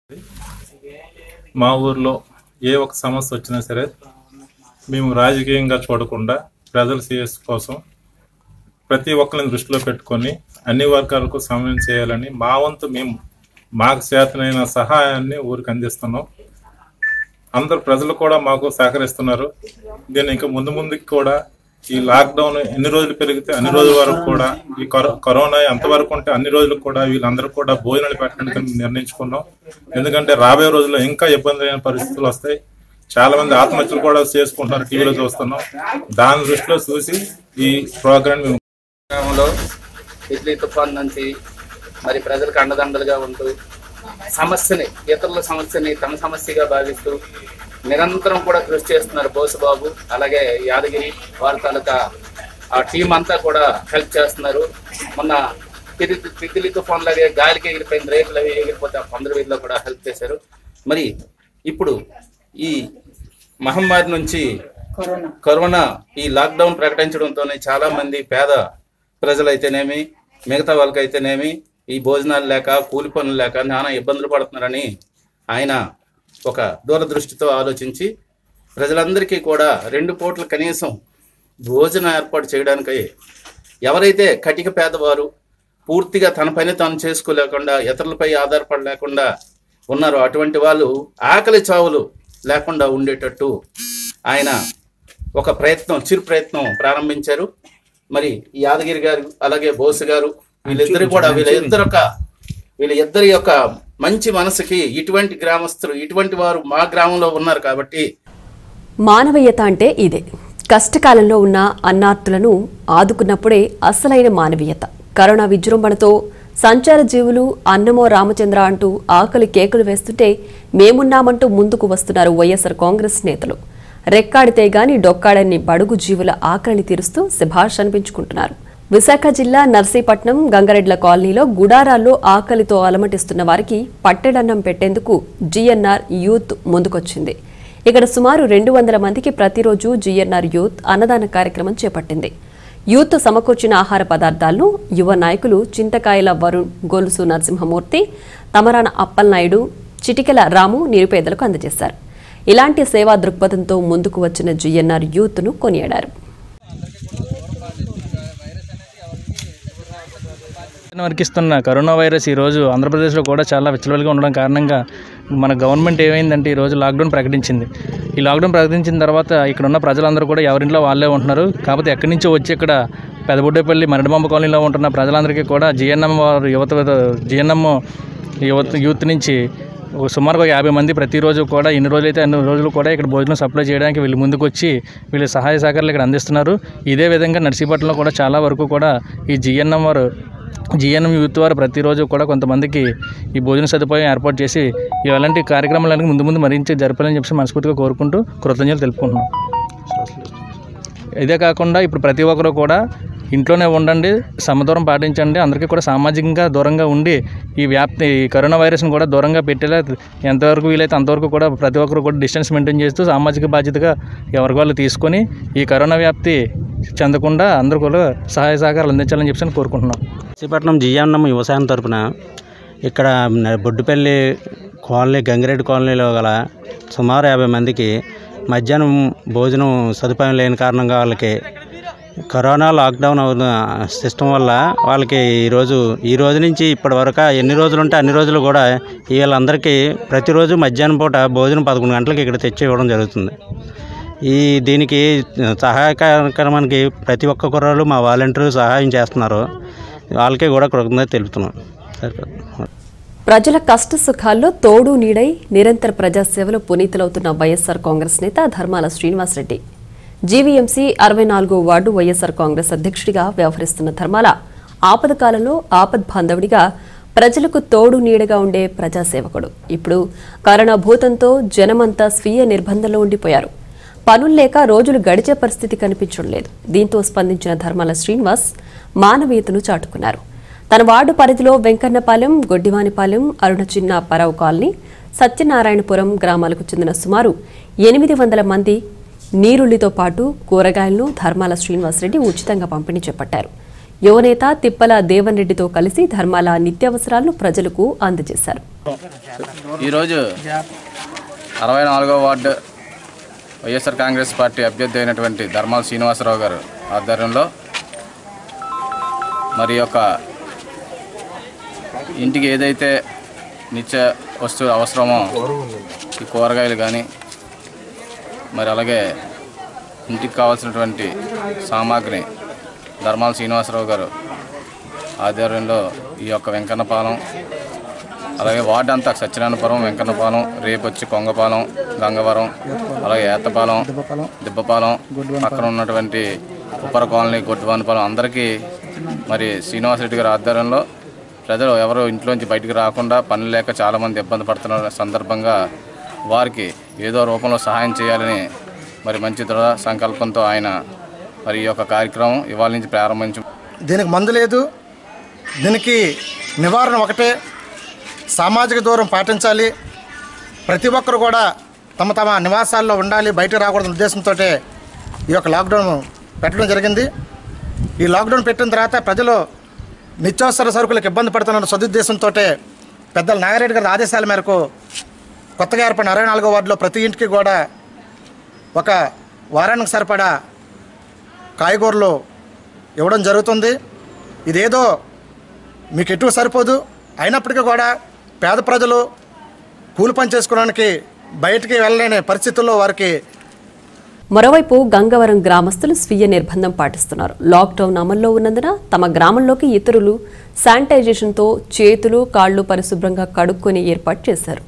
మా ఊర్లో ఏ ఒక సమస్య వచ్చినా సరే మేము రాజకీయంగా చూడకుండా ప్రజల శ్రేయస్సు కోసం ప్రతి ఒక్కరిని దృష్టిలో పెట్టుకొని అన్ని వర్గాలకు సమన్వయం చేయాలని మా వంతు మేము మాకు చేతనైన సహాయాన్ని ఊరికి అందిస్తున్నాం అందరు ప్రజలు కూడా మాకు సహకరిస్తున్నారు దీన్ని ఇంకా ముందు ముందుకు కూడా ఈ లాక్డౌన్ ఎన్ని రోజులు పెరిగితే అన్ని రోజుల వరకు కూడా ఈ కరో- కరోనా ఎంతవరకు ఉంటే అన్ని రోజులు కూడా వీళ్ళందరూ కూడా భోజనాలు పెట్టడానికి నిర్ణయించుకున్నాం ఎందుకంటే రాబోయే రోజుల్లో ఇంకా ఇబ్బందులైన పరిస్థితులు వస్తాయి చాలా మంది ఆత్మహత్యలు కూడా చేసుకుంటున్నారు టీవీలో చూస్తున్నాం దాని దృష్టిలో చూసి ఈ ప్రోగ్రామ్ మేము గ్రామంలో బిజ్లీ తుఫాన్ నుంచి మరి ప్రజలకు అండదండలుగా ఉంటూ సమస్యని ఇతరుల సమస్యని తమ సమస్యగా భావిస్తూ నిరంతరం కూడా కృషి చేస్తున్నారు బోసుబాబు అలాగే యాదగిరి వారి తాలూకా ఆ టీం అంతా కూడా హెల్ప్ చేస్తున్నారు మొన్న తిరిగి తిత్తిలి తుఫాన్ లాగే గాలికి ఎగిరిపోయిన రేకులు అవి ఎగిరిపోతే ఆ పందుల వీధిలో కూడా హెల్ప్ చేశారు మరి ఇప్పుడు ఈ మహమ్మారి నుంచి కరోనా ఈ లాక్డౌన్ ప్రకటించడంతోనే చాలా మంది పేద ప్రజలైతేనేమి మిగతా వాళ్ళకైతేనేమి ఈ భోజనాలు లేక కూలి పనులు లేక నానా ఇబ్బందులు పడుతున్నారని ఆయన ఒక దూరదృష్టితో ఆలోచించి ప్రజలందరికీ కూడా రెండు పూట్ల కనీసం భోజనం ఏర్పాటు చేయడానికై ఎవరైతే కటిక పేదవారు పూర్తిగా తన పని తాను చేసుకోలేకుండా ఇతరులపై ఆధారపడలేకుండా ఉన్నారో అటువంటి వాళ్ళు ఆకలి చావులు లేకుండా ఉండేటట్టు ఆయన ఒక ప్రయత్నం చిరు ప్రయత్నం ప్రారంభించారు మరి ఈ యాదగిరి గారు అలాగే బోసు గారు వీళ్ళిద్దరు కూడా వీళ్ళిద్దరు యొక్క వీళ్ళ ఇద్దరి యొక్క మంచి మనసుకి ఇటువంటి గ్రామస్తులు ఇటువంటి వారు మా గ్రామంలో ఉన్నారు కాబట్టి మానవీయత అంటే ఇదే కష్టకాలంలో ఉన్న అన్నార్తులను ఆదుకున్నప్పుడే అసలైన మానవీయత కరోనా విజృంభణతో సంచార జీవులు అన్నమో రామచంద్ర అంటూ ఆకలి కేకులు వేస్తుంటే మేమున్నామంటూ ముందుకు వస్తున్నారు వైఎస్ఆర్ కాంగ్రెస్ నేతలు రెక్కాడితే గాని డొక్కాడని బడుగు జీవుల ఆకలిని తీరుస్తూ శభాష్ అనిపించుకుంటున్నారు విశాఖ జిల్లా నర్సీపట్నం గంగరెడ్ల కాలనీలో గుడారాల్లో ఆకలితో అలమటిస్తున్న వారికి పట్టెడన్నం పెట్టేందుకు జీఎన్ఆర్ యూత్ ముందుకొచ్చింది ఇక్కడ సుమారు రెండు వందల మందికి ప్రతిరోజు జీఎన్ఆర్ యూత్ అన్నదాన కార్యక్రమం చేపట్టింది యూత్ సమకూర్చిన ఆహార పదార్థాలను యువ నాయకులు చింతకాయల వరుణ్ గొలుసు నరసింహమూర్తి తమరాన అప్పలనాయుడు చిటికెల రాము నిరుపేదలకు అందజేశారు ఇలాంటి సేవా దృక్పథంతో ముందుకు వచ్చిన జీఎన్ఆర్ యూత్ను కొనియాడారు వరకు ఇస్తున్న కరోనా వైరస్ ఈరోజు ఆంధ్రప్రదేశ్లో కూడా చాలా విచ్చలవిడిగా ఉండడం కారణంగా మన గవర్నమెంట్ ఏమైందంటే ఈరోజు లాక్డౌన్ ప్రకటించింది ఈ లాక్డౌన్ ప్రకటించిన తర్వాత ఇక్కడ ఉన్న ప్రజలందరూ కూడా ఎవరింట్లో వాళ్ళే ఉంటున్నారు కాకపోతే ఎక్కడి నుంచో వచ్చి ఇక్కడ పెదబుడ్డేపల్లి మరడిబొమ్మ కాలనీలో ఉంటున్న ప్రజలందరికీ కూడా జిఎన్ఎం వారు యువత జిఎన్ఎం యువత యూత్ నుంచి ఒక సుమారుగా యాభై మంది ప్రతిరోజు కూడా ఎన్ని రోజులైతే అన్ని రోజులు కూడా ఇక్కడ భోజనం సప్లై చేయడానికి వీళ్ళు ముందుకు వచ్చి వీళ్ళు సహాయ సహకారాలు ఇక్కడ అందిస్తున్నారు ఇదే విధంగా నర్సీపట్నంలో కూడా చాలా వరకు కూడా ఈ జిఎన్ఎం వారు జిఎన్ఎం యూత్ వారు ప్రతిరోజు కూడా కొంతమందికి ఈ భోజన సదుపాయం ఏర్పాటు చేసి ఇలాంటి కార్యక్రమాలన్నీ ముందు ముందు మరింత జరపాలని చెప్పి మనస్ఫూర్తిగా కోరుకుంటూ కృతజ్ఞతలు తెలుపుకుంటున్నాం ఇదే కాకుండా ఇప్పుడు ప్రతి ఒక్కరు కూడా ఇంట్లోనే ఉండండి సమదూరం పాటించండి అందరికీ కూడా సామాజికంగా దూరంగా ఉండి ఈ వ్యాప్తి ఈ కరోనా వైరస్ని కూడా దూరంగా పెట్టేలా ఎంతవరకు వీలైతే అంతవరకు కూడా ప్రతి ఒక్కరు కూడా డిస్టెన్స్ మెయింటైన్ చేస్తూ సామాజిక బాధ్యతగా ఎవరికి వాళ్ళు తీసుకొని ఈ కరోనా వ్యాప్తి చెందకుండా అందరూ కూడా సహాయ సహకారాలు అందించాలని చెప్పి కోరుకుంటున్నాం నర్సీపట్నం జిఎన్ఎం యువసేన తరపున ఇక్కడ న- బొడ్డుపల్లి కాలనీ గంగిరెడ్డి కాలనీలో గల సుమారు యాభై మందికి మధ్యాహ్నం భోజనం సదుపాయం లేని కారణంగా వాళ్ళకి కరోనా లాక్డౌన్ అవుతున్న సిస్టమ్ వల్ల వాళ్ళకి ఈరోజు ఈ రోజు నుంచి ఇప్పటి వరకు ఎన్ని రోజులు ఉంటే అన్ని రోజులు కూడా వీళ్ళందరికీ ప్రతిరోజు మధ్యాహ్నం పూట భోజనం పదకొండు గంటలకు ఇక్కడ తెచ్చి ఇవ్వడం జరుగుతుంది ఈ దీనికి సహాయ కార్యక్రమానికి ప్రతి ఒక్క కుర్రాళ్ళు మా వాలంటీర్లు సహాయం చేస్తున్నారు వాళ్ళకే కూడా కృతజ్ఞత తెలుపుతున్నాం సరిపోతుంది ప్రజల కష్ట సుఖాల్లో తోడు నీడై నిరంతర ప్రజాసేవలో పునీతులవుతున్న వైఎస్సార్ కాంగ్రెస్ నేత ధర్మాల శ్రీనివాసరెడ్డి జీవీఎంసీ అరవై నాలుగో వార్డు వైఎస్సార్ కాంగ్రెస్ అధ్యక్షుడిగా వ్యవహరిస్తున్న ధర్మాల ఆపద కాలంలో ఆపద్ బాంధవుడిగా ప్రజలకు తోడు నీడగా ఉండే ప్రజాసేవకుడు ఇప్పుడు కరోనా భూతంతో జనమంతా స్వీయ నిర్బంధంలో ఉండిపోయారు పనులు లేక రోజులు గడిచే పరిస్థితి కనిపించడం లేదు దీంతో స్పందించిన ధర్మాల శ్రీనివాస్ మానవీయతను చాటుకున్నారు తన వార్డు పరిధిలో వెంకన్నపాలెం గొడ్డివానిపాలెం అరుణచిన్న పరావు కాలనీ సత్యనారాయణపురం గ్రామాలకు చెందిన సుమారు ఎనిమిది వందల మంది నీరుళ్లితో పాటు కూరగాయలను ధర్మాల శ్రీనివాసరెడ్డి ఉచితంగా పంపిణీ చేపట్టారు యువనేత తిప్పల దేవన్ రెడ్డితో కలిసి ధర్మాల నిత్యావసరాలను ప్రజలకు అందజేశారు ఈరోజు అరవై నాలుగో వార్డు వైఎస్ఆర్ కాంగ్రెస్ పార్టీ అభ్యర్థి అయినటువంటి ధర్మాల శ్రీనివాసరావు గారు ఆధ్వర్యంలో మరి యొక్క ఇంటికి ఏదైతే నిత్య వస్తువు అవసరమో ఈ కూరగాయలు కానీ మరి అలాగే ఇంటికి కావాల్సినటువంటి సామాగ్రిని ధర్మాల శ్రీనివాసరావు గారు ఆధ్వర్యంలో ఈ యొక్క వెంకన్నపాలెం అలాగే వార్డు అంతా సత్యనారాయణపురం వెంకన్నపాలెం రేపు వచ్చి కొంగపాలెం గంగవరం అలాగే ఏత్తపాలెం దిబ్బపాలెం పక్కన ఉన్నటువంటి ఉప్పర కాలనీ గొడ్డువానిపాలెం అందరికీ మరి శ్రీనివాసరెడ్డి గారి ఆధ్వర్యంలో ప్రజలు ఎవరు ఇంట్లోంచి బయటికి రాకుండా పనులు లేక చాలామంది ఇబ్బంది పడుతున్న సందర్భంగా వారికి ఏదో రూపంలో సహాయం చేయాలని మరి మంచి దృఢ సంకల్పంతో ఆయన మరి ఈ యొక్క కార్యక్రమం ఇవాళ నుంచి ప్రారంభించు దీనికి మందు లేదు దీనికి నివారణ ఒకటే సామాజిక దూరం పాటించాలి ప్రతి ఒక్కరు కూడా తమ తమ నివాసాల్లో ఉండాలి బయటకు రాకూడదు ఉద్దేశంతో ఈ యొక్క లాక్డౌన్ పెట్టడం జరిగింది ఈ లాక్డౌన్ పెట్టిన తర్వాత ప్రజలు నిత్యావసర సరుకులకు ఇబ్బంది పడుతున్న సదుద్దేశంతో పెద్దల నాగారెడ్డి గారి ఆదేశాల మేరకు కొత్తగా ఏర్పడిన అరవై నాలుగో వార్డులో ప్రతి ఇంటికి కూడా ఒక వారానికి సరిపడా కాయగూరలు ఇవ్వడం జరుగుతుంది ఇదేదో మీకు ఎటు సరిపోదు అయినప్పటికీ కూడా పేద ప్రజలు కూలి పని చేసుకోవడానికి బయటికి వెళ్ళలేని పరిస్థితుల్లో వారికి మరోవైపు గంగవరం గ్రామస్తులు స్వీయ నిర్బంధం పాటిస్తున్నారు లాక్డౌన్ అమల్లో ఉన్నందున తమ గ్రామంలోకి ఇతరులు శానిటైజేషన్తో చేతులు కాళ్ళు పరిశుభ్రంగా కడుక్కొని ఏర్పాటు చేశారు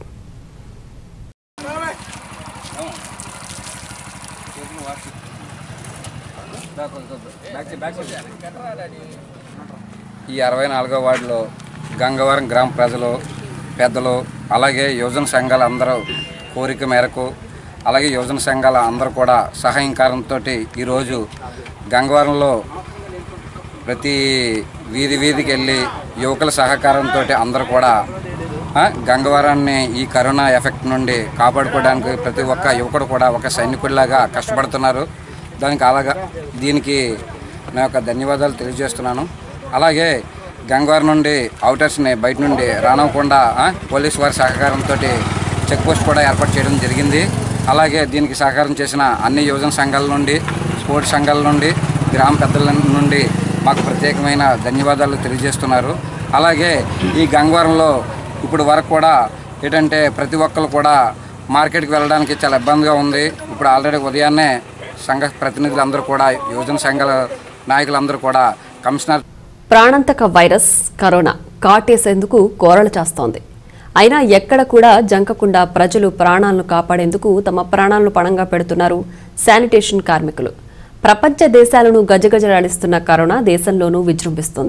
ఈ అరవై నాలుగో వార్డులో గంగవరం గ్రామ ప్రజలు పెద్దలు అలాగే యువజన సంఘాల అందరూ కోరిక మేరకు అలాగే యువజన సంఘాల అందరూ కూడా సహాయకారంతో ఈరోజు గంగవరంలో ప్రతి వీధి వీధికి వెళ్ళి యువకుల సహకారంతో అందరూ కూడా ఆ, గంగవరాన్ని ఈ కరోనా ఎఫెక్ట్ నుండి కాపాడుకోవడానికి ప్రతి ఒక్క యువకుడు కూడా ఒక సైనికుడిలాగా కష్టపడుతున్నారు దానికి అలాగా దీనికి నా యొక్క ధన్యవాదాలు తెలియజేస్తున్నాను అలాగే గంగవరం నుండి అవుటర్స్ని బయట నుండి రానివ్వకుండా ఆ, పోలీసు వారి సహకారంతో చెక్ పోస్ట్ కూడా ఏర్పాటు చేయడం జరిగింది అలాగే దీనికి సహకారం చేసిన అన్ని యువజన సంఘాల నుండి స్పోర్ట్స్ సంఘాల నుండి గ్రామ పెద్దల నుండి మాకు ప్రత్యేకమైన ధన్యవాదాలు తెలియజేస్తున్నారు అలాగే ఈ గంగవరంలో ఇప్పుడు వరకు కూడా ఏంటంటే ప్రతి ఒక్కరు కూడా మార్కెట్కి వెళ్ళడానికి చాలా ఇబ్బందిగా ఉంది ఇప్పుడు ఆల్రెడీ ఉదయాన్నే సంఘ ప్రతినిధులందరూ కూడా యువజన సంఘాల నాయకులందరూ కూడా కమిషనర్ ప్రాణాంతక వైరస్ కరోనా కాటేసేందుకు కోరలు చేస్తోంది అయినా ఎక్కడ కూడా జంకకుండా ప్రజలు ప్రాణాలను కాపాడేందుకు తమ ప్రాణాలను పణంగా పెడుతున్నారు శానిటేషన్ కార్మికులు ప్రపంచ దేశాలను గజగజలాడిస్తున్న కరోనా దేశంలోనూ విజృంభిస్తోంది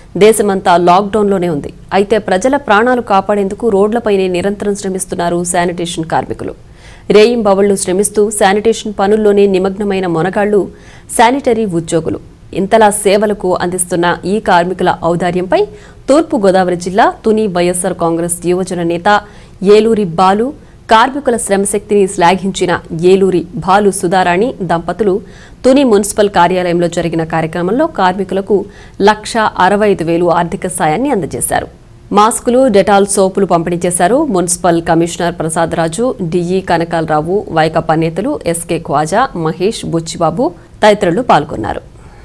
దేశమంతా లాక్డౌన్లోనే ఉంది అయితే ప్రజల ప్రాణాలు కాపాడేందుకు రోడ్లపైనే నిరంతరం శ్రమిస్తున్నారు శానిటేషన్ కార్మికులు రేయింబవళ్లు శ్రమిస్తూ శానిటేషన్ పనుల్లోనే నిమగ్నమైన మొనగాళ్లు శానిటరీ ఉద్యోగులు ఇంతలా సేవలకు అందిస్తున్న ఈ కార్మికుల ఔదార్యంపై తూర్పు గోదావరి జిల్లా తుని వైఎస్సార్ కాంగ్రెస్ యువజన నేత ఏలూరి బాలు కార్మికుల శ్రమశక్తిని శ్లాఘించిన ఏలూరి భాలు సుధారాణి దంపతులు తుని మున్సిపల్ కార్యాలయంలో జరిగిన కార్యక్రమంలో కార్మికులకు లక్ష అరవై ఐదు వేలు ఆర్థిక సాయాన్ని అందజేశారు మాస్కులు డెటాల్ సోపులు పంపిణీ చేశారు municipal commissioner Prasad Raju DE Kanakalarao వైకప్ప నేతలు ఎస్కే ఖ్వాజా మహేష్ బుచ్చిబాబు తదితరులు పాల్గొన్నారు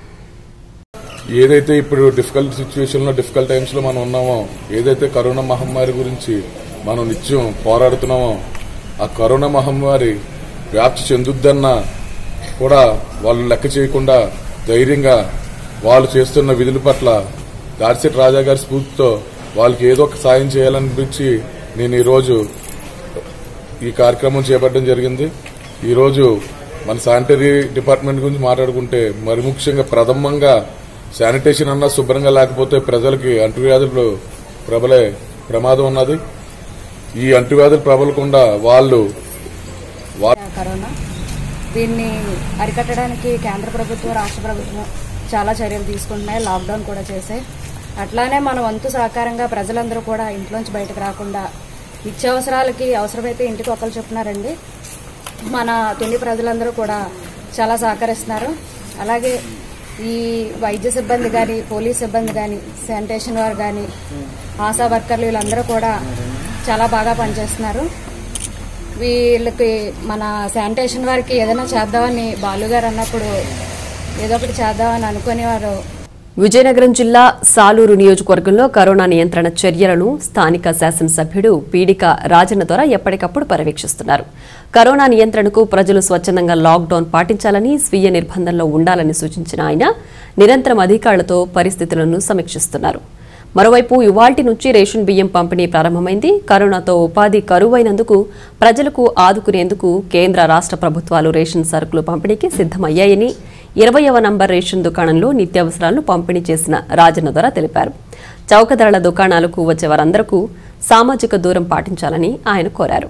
ఏదైతే ఇప్పుడు డిఫికల్ట్ సిచ్యువేషన్లో డిఫికల్ట్ టైమ్స్లో మనం ఉన్నామో ఏదైతే కరోనా మహమ్మారి గురించి మనం నిత్యం పోరాడుతున్నామో ఆ కరోనా మహమ్మారి వ్యాప్తి చెందుద్దన్న కూడా వాళ్ళు లెక్క చేయకుండా ధైర్యంగా వాళ్ళు చేస్తున్న విధుల పట్ల దార్శెట్ రాజా గారి స్ఫూర్తితో వాళ్ళకి ఏదో ఒక సాయం చేయాలనిపించి నేను ఈరోజు ఈ కార్యక్రమం చేపట్టడం జరిగింది ఈరోజు మన శానిటరీ డిపార్ట్మెంట్ గురించి మాట్లాడుకుంటే మరి ముఖ్యంగా ప్రథమంగా శానిటేషన్ అన్నా శుభ్రంగా లేకపోతే ప్రజలకి అంటువ్యాధులు ప్రబలే ప్రమాదం ఉన్నది ఈ అంటువ్యాధులు ప్రబలకుండా వాళ్ళు వా- కరోనా దీన్ని అరికట్టడానికి కేంద్ర ప్రభుత్వం రాష్ట్ర ప్రభుత్వం చాలా చర్యలు తీసుకుంటున్నాయి లాక్డౌన్ కూడా చేసాయి అట్లానే మన వంతు సహకారంగా ప్రజలందరూ కూడా ఇంట్లోంచి బయటకు రాకుండా నిత్యావసరాలకి అవసరమైతే ఇంటికి ఒకరు చెప్తున్నారండి మన తుని ప్రజలందరూ కూడా చాలా సహకరిస్తున్నారు అలాగే ఈ వైద్య సిబ్బంది కానీ పోలీస్ సిబ్బంది కానీ శానిటేషన్ వారు కానీ ఆశా వర్కర్లు వీళ్ళందరూ కూడా చాలా బాగా పనిచేస్తున్నారు వీళ్ళకి మన శానిటేషన్ వారికి ఏదైనా చేద్దామని బాలుగారు అన్నప్పుడు ఏదో ఒకటి చేద్దామని అనుకుని వారు విజయనగరం జిల్లా సాలూరు నియోజకవర్గంలో కరోనా నియంత్రణ చర్యలను స్థానిక శాసనసభ్యుడు పీడిక రాజన్న ద్వారా ఎప్పటికప్పుడు పర్యవేక్షిస్తున్నారు కరోనా నియంత్రణకు ప్రజలు స్వచ్ఛందంగా లాక్డౌన్ పాటించాలని స్వీయ నిర్బంధంలో ఉండాలని సూచించిన ఆయన నిరంతరం అధికారులతో పరిస్థితులను సమీక్షిస్తున్నారు మరోవైపు ఇవాల్టి నుంచి రేషన్ బియ్యం పంపిణీ ప్రారంభమైంది కరోనాతో ఉపాధి కరువైనందుకు ప్రజలకు ఆదుకునేందుకు కేంద్ర రాష్ట్ర ప్రభుత్వాలు రేషన్ సరుకులు పంపిణీకి సిద్దమయ్యాయని ఇరవయవ నంబర్ రేషన్ దుకాణంలో నిత్యావసరాలను పంపిణీ చేసిన రాజన్న ద్వారా తెలిపారు చౌక ధరల దుకాణాలకు వచ్చే వారందరకు సామాజిక దూరం పాటించాలని ఆయన కోరారు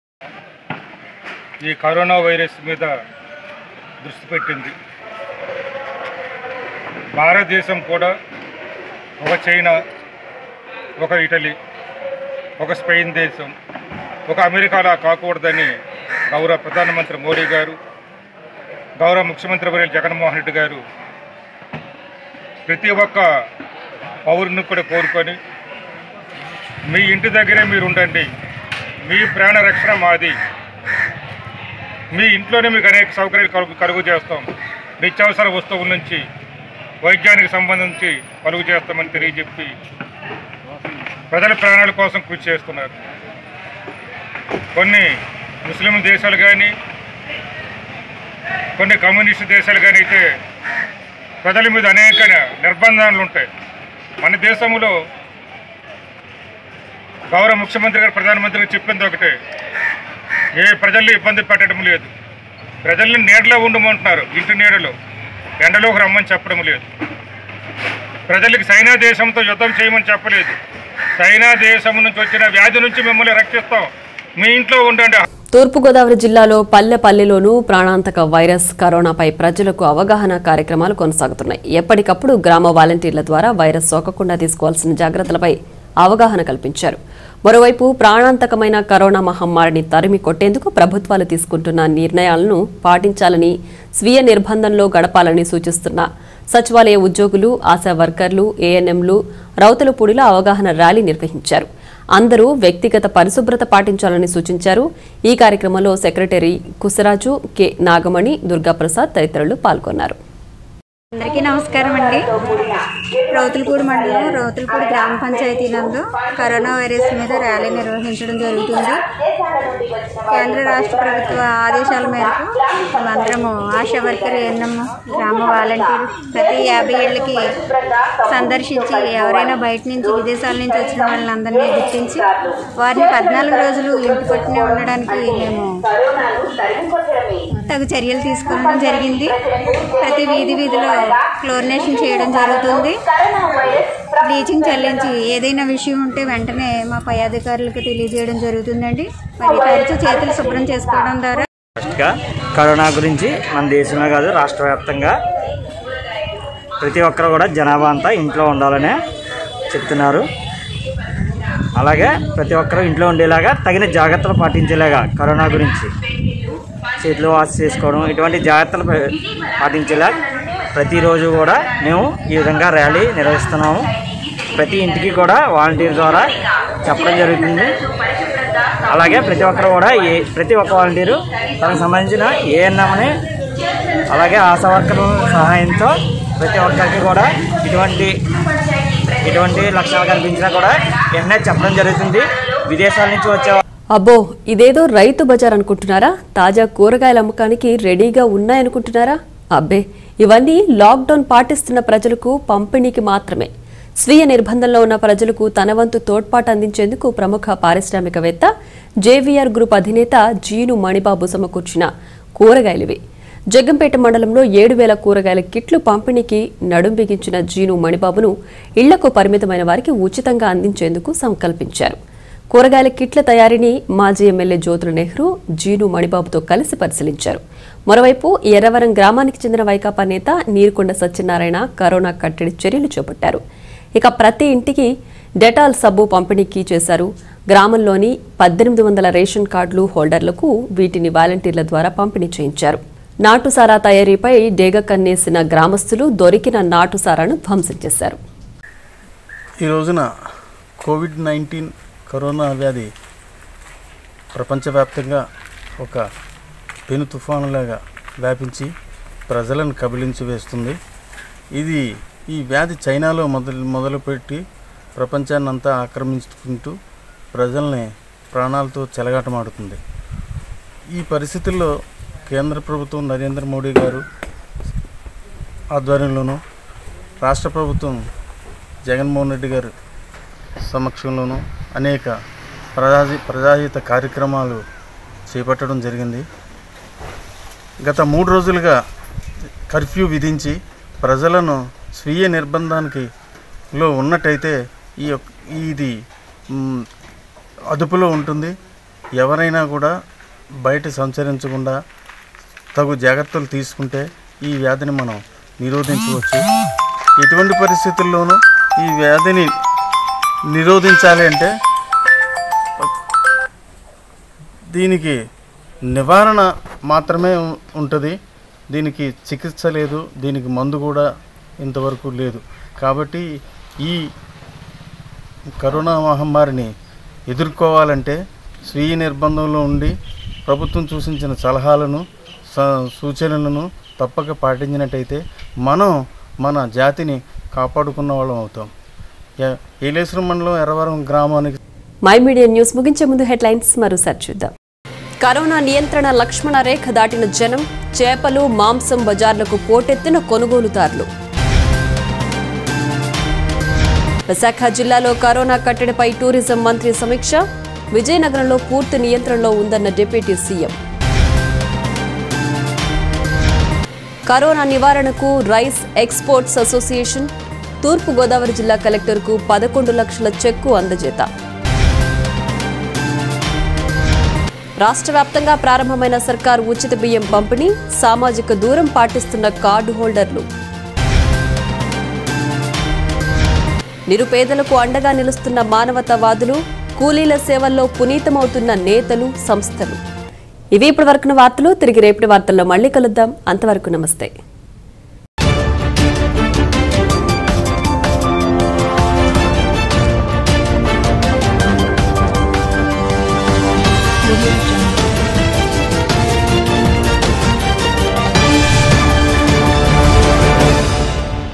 ఈ కరోనా వైరస్ మీద దృష్టి పెట్టింది భారతదేశం కూడా ఒక చైనా ఒక ఇటలీ ఒక స్పెయిన్ దేశం ఒక అమెరికాలా కాకూడదని గౌరవ ప్రధానమంత్రి మోడీ గారు గౌరవ ముఖ్యమంత్రి వర్యులు జగన్మోహన్ రెడ్డి గారు ప్రతి ఒక్క పౌరుని కూడా కోరుకొని మీ ఇంటి దగ్గరే మీరు ఉండండి మీ ప్రాణ రక్షణ మాది మీ ఇంట్లోనే మీకు అనేక సౌకర్యాలు కలుగు కలుగు చేస్తాం నిత్యావసర వస్తువుల నుంచి వైద్యానికి సంబంధించి కలుగు చేస్తామని తెలియజెప్పి ప్రజల ప్రాణాల కోసం కృషి చేస్తున్నారు కొన్ని ముస్లిం దేశాలు కానీ కొన్ని కమ్యూనిస్ట్ దేశాలు కానీ అయితే ప్రజల మీద అనేక నిర్బంధాలు ఉంటాయి మన దేశంలో గౌరవ ముఖ్యమంత్రి గారు ప్రధానమంత్రి గారు చెప్పింది ఒకటే ఏ ప్రజల్ని ఇబ్బంది పెట్టడం లేదు ప్రజల్ని నీడలో ఉండమంటున్నారు ఇంటి నీడలో ఎండలోకి రమ్మని చెప్పడం లేదు ప్రజలకి చైనా దేశంతో యుద్ధం చేయమని చెప్పలేదు చైనా దేశం నుంచి వచ్చిన వ్యాధి నుంచి మిమ్మల్ని రక్షిస్తాం మీ ఇంట్లో ఉండండి తూర్పుగోదావరి జిల్లాలో పల్లె పల్లెలోనూ ప్రాణాంతక వైరస్ కరోనాపై ప్రజలకు అవగాహన కార్యక్రమాలు కొనసాగుతున్నాయి ఎప్పటికప్పుడు గ్రామ వాలంటీర్ల ద్వారా వైరస్ సోకకుండా తీసుకోవాల్సిన జాగ్రత్తలపై అవగాహన కల్పించారు మరోవైపు ప్రాణాంతకమైన కరోనా మహమ్మారిని తరిమి కొట్టేందుకు ప్రభుత్వాలు తీసుకుంటున్న నిర్ణయాలను పాటించాలని స్వీయ నిర్బంధంలో గడపాలని సూచిస్తున్న సచివాలయ ఉద్యోగులు ఆశా వర్కర్లు ఏఎన్ఎంలు రౌతులపూడిలో అవగాహన ర్యాలీ నిర్వహించారు అందరూ వ్యక్తిగత పరిశుభ్రత పాటించాలని సూచించారు ఈ కార్యక్రమంలో సెక్రటరీ కుసరాజు కె నాగమణి దుర్గాప్రసాద్ తదితరులు పాల్గొన్నారు అందరికీ నమస్కారం అండి రౌతులపూడి మండలం రౌతులపూడి గ్రామ పంచాయతీ నందు కరోనా వైరస్ మీద ర్యాలీ నిర్వహించడం జరుగుతుంది కేంద్ర రాష్ట్ర ప్రభుత్వ ఆదేశాల మేరకు మేమందరము ఆశా వర్కర్ ఎన్ఎం గ్రామ వాలంటీర్ ప్రతి యాభై ఏళ్ళకి సందర్శించి ఎవరైనా బయట నుంచి విదేశాల నుంచి వచ్చిన వాళ్ళందరినీ గుర్తించి వారిని పద్నాలుగు రోజులు ఇంటి పట్టునే ఉండడానికి మేము తగు చర్యలు తీసుకోవడం జరిగింది ప్రతి వీధి వీధిలో క్లోరినేషన్ చేయడం జరుగుతుంది బ్లీచింగ్ చల్లించి ఏదైనా విషయం ఉంటే వెంటనే మా పై అధికారులకు తెలియజేయడం జరుగుతుందండి మరి తరచూ చేతులు శుభ్రం చేసుకోవడం ద్వారా ఫస్ట్గా కరోనా గురించి మన దేశంలో కాదు రాష్ట్ర వ్యాప్తంగా ప్రతి ఒక్కరు కూడా జనాభా అంతా ఇంట్లో ఉండాలనే చెప్తున్నారు అలాగే ప్రతి ఒక్కరూ ఇంట్లో ఉండేలాగా తగిన జాగ్రత్తలు పాటించేలాగా కరోనా గురించి చేతులు వాష్ చేసుకోవడం ఇటువంటి జాగ్రత్తలు పా- పాటించేలా ప్రతిరోజు కూడా మేము ఈ విధంగా ర్యాలీ నిర్వహిస్తున్నాము ప్రతి ఇంటికి కూడా వాలంటీర్ ద్వారా చెప్పడం జరుగుతుంది అలాగే ప్రతి ఒక్కరు కూడా ఏ ప్రతి ఒక్క వాలంటీరు తనకు సంబంధించిన ఏఎన్ఎంని అలాగే ఆశా వర్కర్ల సహాయంతో ప్రతి ఒక్కరికి కూడా ఇటువంటి ఇటువంటి లక్షణాలు కనిపించినా కూడా వెంటనే చెప్పడం జరుగుతుంది విదేశాల నుంచి వచ్చే అబ్బో ఇదేదో రైతు బజార్ అనుకుంటున్నారా తాజా కూరగాయల అమ్మకానికి రెడీగా ఉన్నాయనుకుంటున్నారా అబ్బే ఇవన్నీ లాక్డౌన్ పాటిస్తున్న ప్రజలకు పంపిణీకి మాత్రమే స్వీయ నిర్బంధంలో ఉన్న ప్రజలకు తన వంతు తోడ్పాటు అందించేందుకు ప్రముఖ పారిశ్రామికవేత్త జేవీఆర్ గ్రూప్ అధినేత జీను మణిబాబు సమకూర్చిన కూరగాయలివి జగ్గంపేట మండలంలో ఏడు వేల కూరగాయల కిట్లు పంపిణీకి నడుం బిగించిన జీను మణిబాబును ఇళ్లకు పరిమితమైన వారికి ఉచితంగా అందించేందుకు సంకల్పించారు కూరగాయల కిట్ల తయారీని మాజీ ఎమ్మెల్యే జ్యోతుల నెహ్రూ జీను మణిబాబుతో కలిసి పరిశీలించారు మరోవైపు ఎర్రవరం గ్రామానికి చెందిన వైకాపా నేత నీరుకొండ సత్యనారాయణ కరోనా కట్టడి చర్యలు చేపట్టారు ఇక ప్రతి ఇంటికి డెటాల్ సబ్బు పంపిణీకి చేశారు గ్రామంలోని పద్దెనిమిది వందల రేషన్ కార్డులు హోల్డర్లకు వీటిని వాలంటీర్ల ద్వారా పంపిణీ చేయించారు నాటుసారా తయారీపై డేగ కన్నేసిన గ్రామస్తులు దొరికిన నాటుసారాను ధ్వంసం చేశారు ఈ రోజున కోవిడ్ నైన్టీన్ కరోనా వ్యాధి ప్రపంచవ్యాప్తంగా ఒక పెను తుఫానులాగా వ్యాపించి ప్రజలను కబిలించి వేస్తుంది ఇది ఈ వ్యాధి చైనాలో మొదలు మొదలుపెట్టి ప్రపంచాన్ని అంతా ఆక్రమించుకుంటూ ప్రజల్ని ప్రాణాలతో చెలగాటమాడుతుంది ఈ పరిస్థితుల్లో కేంద్ర ప్రభుత్వం నరేంద్ర మోడీ గారు ఆధ్వర్యంలోనూ రాష్ట్ర ప్రభుత్వం జగన్మోహన్ రెడ్డి గారు సమక్షంలోనూ అనేక ప్రజాహి ప్రజాహిత కార్యక్రమాలు చేపట్టడం జరిగింది గత మూడు రోజులుగా కర్ఫ్యూ విధించి ప్రజలను స్వీయ నిర్బంధానికి లో ఉన్నట్టయితే ఈ యొక్క ఇది మ్, అదుపులో ఉంటుంది ఎవరైనా కూడా బయట సంచరించకుండా తగు జాగ్రత్తలు తీసుకుంటే ఈ వ్యాధిని మనం నిరోధించవచ్చు ఎటువంటి పరిస్థితుల్లోనూ ఈ వ్యాధిని నిరోధించాలి అంటే దీనికి నివారణ మాత్రమే ఉ- ఉంటుంది దీనికి చికిత్స లేదు దీనికి మందు కూడా ఇంతవరకు లేదు కాబట్టి ఈ కరోనా మహమ్మారిని ఎదుర్కోవాలంటే స్వీయ నిర్బంధంలో ఉండి ప్రభుత్వం సూచించిన సలహాలను స- సూచనలను తప్పక పాటించినట్టయితే మనం మన జాతిని కాపాడుకున్న వాళ్ళం అవుతాం ఏ- ఏలేశ్వరం మండలం ఎర్రవరం గ్రామానికి మై మీడియా న్యూస్ ముగించే ముందు హెడ్లైన్స్ మరోసారి చూద్దాం కరోనా నియంత్రణ లక్ష్మణ రేఖ దాటిన జనం చేపలు మాంసం బజార్లకు పోటెత్తిన కొనుగోలుదారులు విశాఖ జిల్లాలో కరోనా కట్టడిపై టూరిజం మంత్రి సమీక్ష విజయనగరంలో పూర్తి నియంత్రణలో ఉందన్న డిప్యూటీ సీఎం కరోనా నివారణకు రైస్ ఎక్స్పోర్ట్స్ అసోసియేషన్ తూర్పు గోదావరి జిల్లా కలెక్టర్కు పదకొండు లక్షల చెక్కు అందజేత రాష్ట్ర వ్యాప్తంగా ప్రారంభమైన సర్కారు ఉచిత బియ్యం పంపిణీ సామాజిక దూరం పాటిస్తున్న కార్డు హోల్డర్లు నిరుపేదలకు అండగా నిలుస్తున్న మానవతావాదులు కూలీల సేవల్లో పునీతమవుతున్న నేతలు సంస్థలు ఇవి ఇప్పటి వరకున్న వార్తలు తిరిగి రేపటి వార్తల్లో మళ్ళీ కలుద్దాం అంతవరకు నమస్తే